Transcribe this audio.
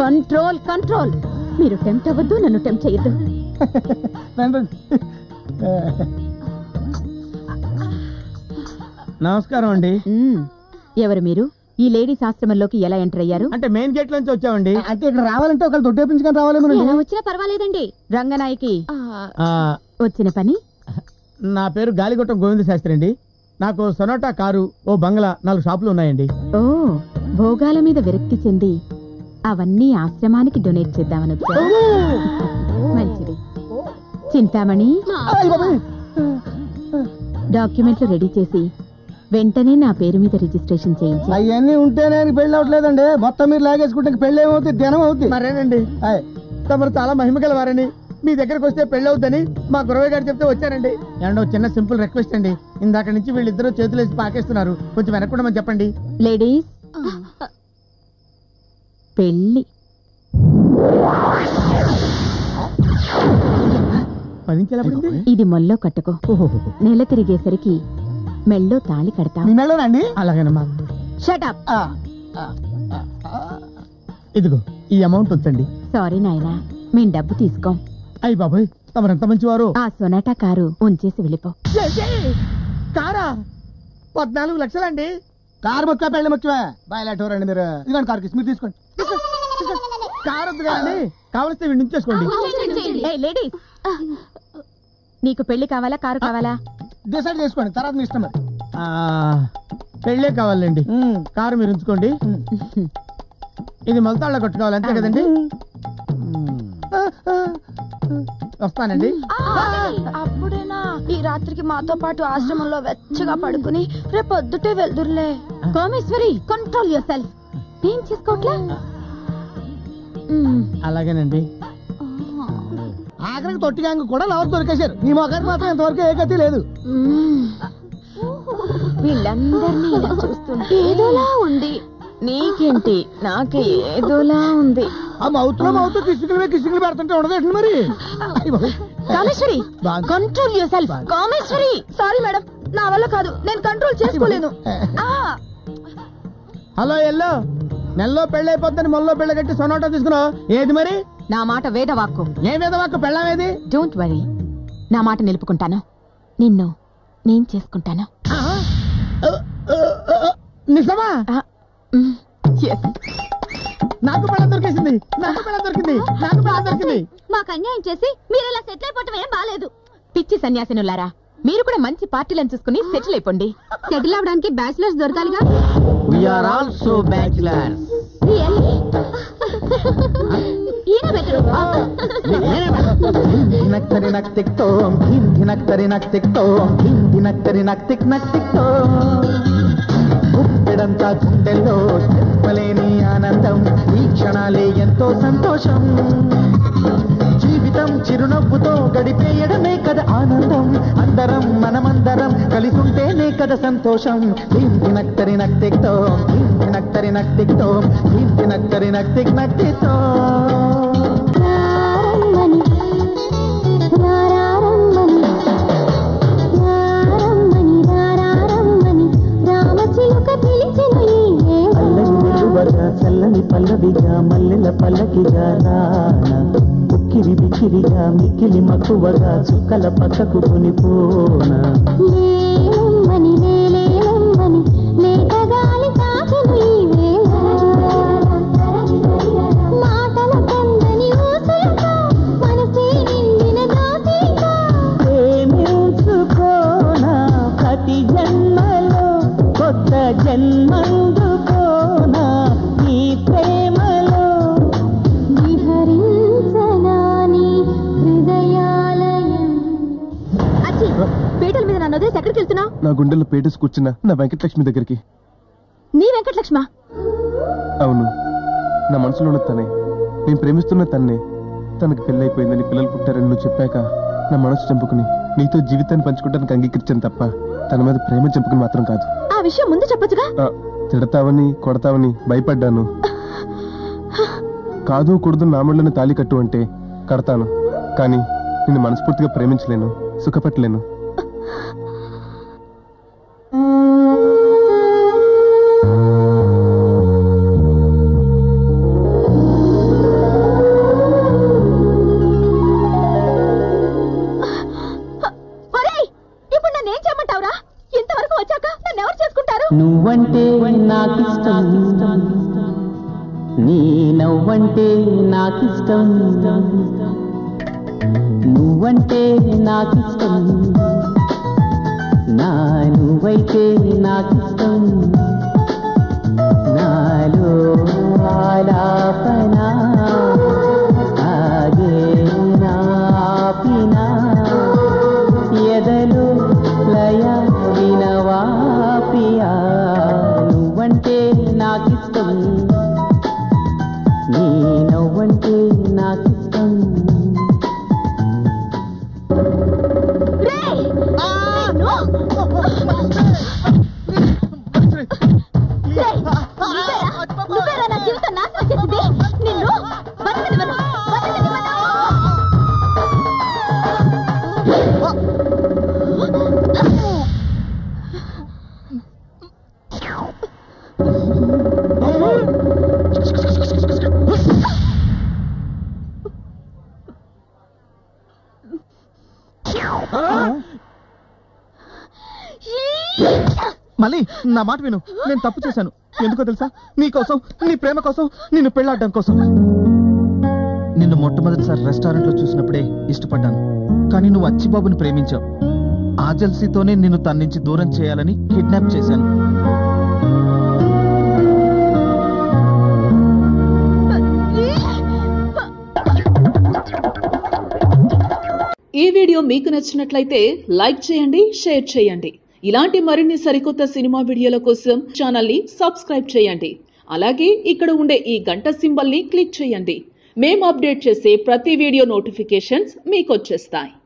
Control control మీరు tempt అవ్వద్దు నన్ను టెంప్ట్ చేయొద్దు రండి, రండి. నమస్కారం అండి మ్మ్. ఎవరు మీరు ఈ లేడీస్ ఆశ్రమంలోకి ఎలా ఎంటర్ అయ్యారు అంటే మెయిన్ గేట్ నుంచి వచ్చామండి అంటే ఇక్కడ రావాలంటే ఒకళ్ళు దొడ్డేపించుకొని రావాలేమో ఎలా వచ్చినా పర్వాలేదండి రంగనాయకి ఆ, వచ్చిన పని నా పేరు గాలిగొట్టం గోవింద శాస్త్రి అండి నాకు సొనాటా కారు ఓ బంగ్లా నాలుగు షాపులు ఉన్నాయండి ఓ భోగాల మీద విరక్తి చెంది అవన్నీ ఆశ్రమానికి డొనేట్ చేద్దామని వచ్చా మంచిది చింతామణి డాక్యుమెంట్లు రెడీ చేసి వెంటనే నా పేరు మీద రిజిస్ట్రేషన్ చేయించి అవన్నీ ఉంటేనే నీకు పెళ్లి అవట్లేదండి మొత్తం మీరు లాగేసుకుంటే ఇంక పెళ్లి ఏమవుతుంది దినం అవుతుంది మరేనండి ఆయ్. తమరు చాలా మహిమగల వారని మీ దగ్గరకు వస్తే పెళ్లి అవుద్దని మా గురవయ్య గారు చెప్తే వచ్చానండి అండ్ చిన్న సింపుల్ రిక్వెస్ట్ అండి ఇందాక నుంచి వీళ్ళిద్దరూ చేతులు వేసి పాకేస్తున్నారు కొంచెం వెనక్కుండా చెప్పండి లేడీస్ పెళ్లి పదించేలా పడింది ఇది మొల్లో కట్టుకో నెల తిరిగేసరికి మెళ్ళో తాళి కడతాం మీ మెళ్ళోనండి అలాగేనమ్మా షటప్ ఆ, ఆ, ఆ, ఆ. ఇదిగో ఈ అమౌంట్ ఉంచండి సారీ నాయనా మేం డబ్బు తీసుకోం అయ్యి బాబాయ్ తమరు ఎంత మంచివారు ఆ సొనాటా కారు ఉంచేసి వెళ్ళిపో కారా పద్నాలుగు లక్షలండి కారు ముక్క పెళ్లి ముఖ్యమే బయలాటో రండి మీరు ఇదిగోండి కారు కిస్ మీరు తీసుకోండి కారు వద్దు కదండి కావలిస్తే వీడి నుంచేసుకోండి ఏయ్, లేడీస్ నీకు పెళ్లి కావాలా కారు కావాలా డిసైడ్ చేసుకోండి తర్వాత మీ ఇష్టం మరి ఆ, పెళ్ళే కావాలండి ఉమ్. కారు మీరు ఉంచుకోండి ఇది మొలతాళ్ళ కొట్టుకోవాలి అంతే కదండి వస్తానండి అప్పుడేనా ఈ రాత్రికి మాతో పాటు ఆశ్రమంలో వెచ్చగా పడుకుని రేపు పొద్దుటే వెళ్దురులే కోమేశ్వరి కంట్రోల్ యువర్ సెల్ఫ్ ఏం చేసుకోవట్లా మ్మ్. అలాగేనండి ఆఖరికి తొట్టి గ్యాంగ్ కూడా లవర్ దొరికేశారు నీ మొగారికి మాత్రం ఇంతవరకు ఏ గతి లేదు మ్మ్. వీళ్ళందరినీ ఇలా చూస్తుంటే ఏదోలా ఉంది నీకేంటి నాకు ఏదోలా ఉంది ఆ మౌత్ లో మౌత్ కిసుకులు కిసుకులు పెడుతుంటే ఉండదు మరి అయ్ బాబోయ్. కామేశ్వరి బాగా- control yourself Kameshwari sorry madam నా వల్ల కాదు నేను కంట్రోల్ చేసుకోలేను ఆ, హలో ఎల్లో నెలలో పెళ్ళి అయిపోద్దని మొల్లో పెళ్ళి కట్టి సొనాటో తీసుకున్నావు ఏది మరి నా మాట వేదవాక్కు ఏ మీద మాకు పెళ్ళామేది డోంట్ వరీ నా మాట నిలుపుకుంటాను నిన్ను నేను చేసుకుంటాను నిజమా ఆ, మ్మ్. Yes. నాకు పెళ్ళ దొరికేసింది నాకు పెళ్ళ దొరికింది నాకు పెళ్ళ దొరికింది మాకు అన్యాయం చేసి మీరు ఇలా సెటిల్ అయిపోవటం ఏం బాలేదు పిచ్చి సన్యాసినులారా మీరు కూడా మంచి పార్టీలను చూసుకుని సెటిల్ అయిపోండి సెటిల్ అవడానికి బ్యాచిలర్స్ దొరకాలిగా వీఆర్ ఆల్సో బ్యాచులర్స్ ఈయన బెటరు ధినక్తరి నక్ తిక్ తోం ధిన్ ధినక్తరి నక్ తిక్ తోం ధిన్ ధినక్తరి నక్ తిక్ నక్ తిక్ తోం గుప్పెడంతా గుండెల్లో చెప్పలేని ఆనందం ఈ క్షణాలే ఎంతో సంతోషం జీవితం చిరునవ్వుతో గడిపేయడమే కదా ఆనందం అందరం మనమందరం కలిసుంటేనే కదా సంతోషం ధిన్ ధినక్తరి నక్ తిక్ తోం ధిన్ ధినక్తరి నక్ తిక్ తోం ధిన్ ధినక్తరి నక్ తిక్ నక్ తిక్ తోం అల్లరి వెలువగా చల్లని పల్లవిగా మల్లెల పల్లకిగా రానా ఉక్కిరి బిక్కిరిగా మిక్కిలి మక్కువగా చుక్కల పక్కకు కొనిపోనా ప్రేమించుకోనా ప్రతి జన్మలో కొత్త జన్మందుకోనా ఈ ప్రేమలో అచ్చి పీటల మీద నన్ను వదిలేసి ఎక్కడికి వెళ్తున్నావు నా గుండెల్లో పేటేసి కూర్చున్న నా వెంకటలక్ష్మి దగ్గరికి నీ వెంకటలక్ష్మ అవును నా మనసులో ఉన్న తనే నేను ప్రేమిస్తున్న తన్నే తనకు పెళ్ళైపోయిందని పిల్లలు పుట్టారని నువ్వు చెప్పాక నా మనసు చంపుకుని నీతో జీవితాన్ని పంచుకోవడానికి అంగీకరించాను తప్ప తన మీద ప్రేమ చంపుకుని మాత్రం కాదు ఆ విషయం ముందు చెప్పొచ్చుగా ఆ, తిడతావని కొడతావని భయపడ్డాను కాదు కూడదు నా మెడలోనే తాళి కట్టు అంటే కడతాను కానీ నిన్ను మనస్ఫూర్తిగా ప్రేమించలేను సుఖపెట్టలేను నువ్వంటే నాకిష్టం నీ నవ్వంటే నాకిష్టం నువ్వంటే నాకిష్టం నా నువ్వైతే నాకిష్టం నాలో ఆలాపన ఆగే నాపినా ఎదలో లయ వినవాపియా నువ్వంటే నాకిష్టం నీ నవ్వంటే నాకిష్టం నువ్వేరా నా జీవితం నాశనం చేసింది నిన్ను బతకనివ్వను, బతకనివ్వను. మళ్ళీ నా మాట విను నేను తప్పు చేశాను ఎందుకో తెలుసా నీ కోసం నీ ప్రేమ కోసం నిన్ను పెళ్ళాడడం కోసం నిన్ను మొట్టమొదటిసారి రెస్టారెంట్ లో చూసినప్పుడే ఇష్టపడ్డాను కానీ నువ్వు అచ్చిబాబుని ప్రేమించావు ఆ జల్సీతోనే నిన్ను తన నుంచి దూరం చేయాలని కిడ్నాప్ చేశాను ఈ వీడియో మీకు నచ్చినట్లయితే లైక్ చేయండి షేర్ చేయండి ఇలాంటి మరిన్ని సరికొత్త సినిమా వీడియోల కోసం ఛానల్ని సబ్స్క్రైబ్ చేయండి అలాగే ఇక్కడ ఉండే ఈ గంట సింబల్ని క్లిక్ చేయండి మేము అప్డేట్ చేసే ప్రతి వీడియో నోటిఫికేషన్స్ మీకు వచ్చేస్తాయి